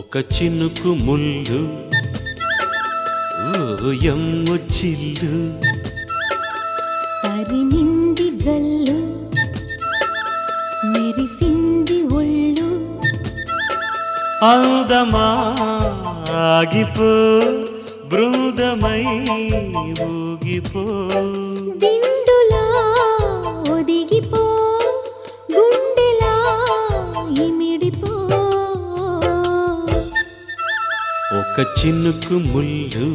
ఒక చినుకు ముళ్ళు ఓయమ్ము చిల్లు తరిమింది జల్లు మెరిసింది ఒళ్ళు అందమా ఆగిపో బృందమై ఊగిపో దిండులా ఒదిగిపో గుండెలా ఇమిడిపో ఒక చినుకు ముళ్ళు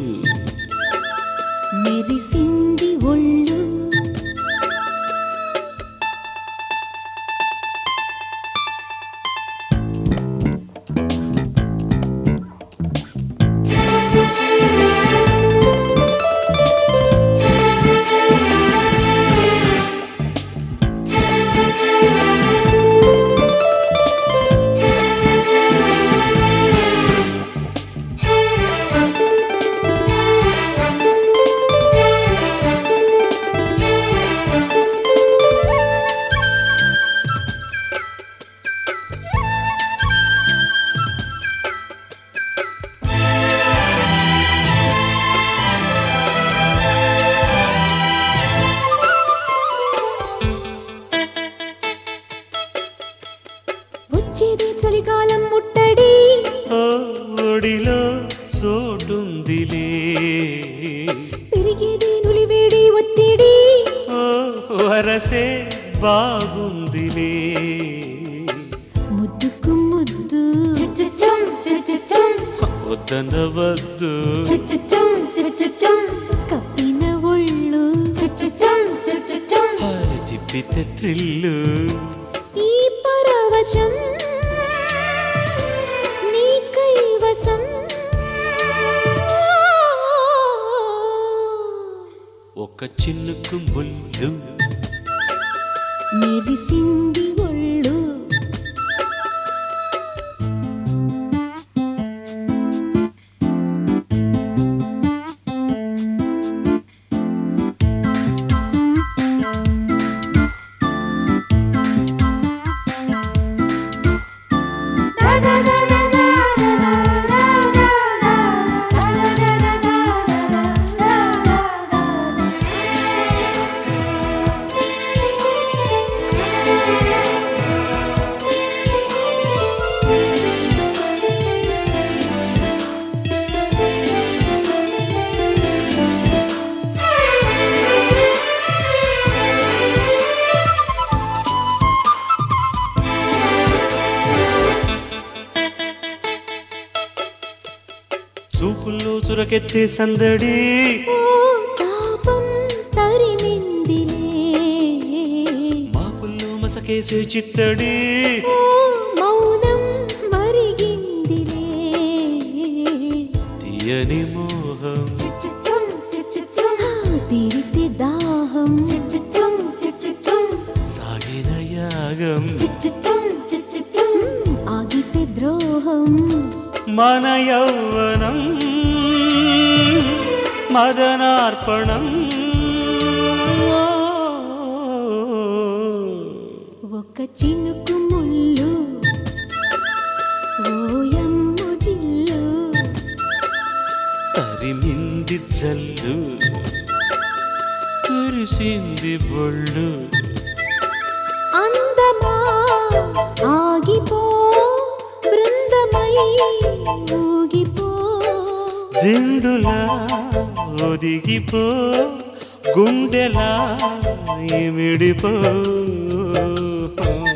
మెరిసింది ఒళ్ళు వచ్చేది చలికాలం ముట్టడి ఓ ఒడిలో చోటుందిలే పెరిగేది నులివేడి ఒత్తిడి ఓ వరసే బాగుందిలే ముద్దుకు ముద్దు వద్దనవద్దు కప్పిన ఒళ్ళు హాయ్ తిప్పితే థ్రిల్లు ఈ పరవశం నీ కైవసం ఒక చినుకు ముళ్ళు మెరిసింది ఒళ్ళు చూపుల్లో చురకెత్తే సందడి ఓ తాపం తరిమిందిలే మాపుల్లో మసకేసే చిత్తడి ఓ మౌనం మరిగిందిలే తీయని మోహం ఆ తీరితే దాహం సాగిన యాగం ఆగితే ద్రోహం మన యౌవనం మదనార్పణం ఒక చినుకు ముళ్ళు ఓయమ్ము జిల్లు తరిమింది జల్లు కురిసింది బొళ్ళు అందమా ఆగిపో బృందమై ఊగిపో దిండులా ఒదిగిపో గుండెలా ఇమిడిపో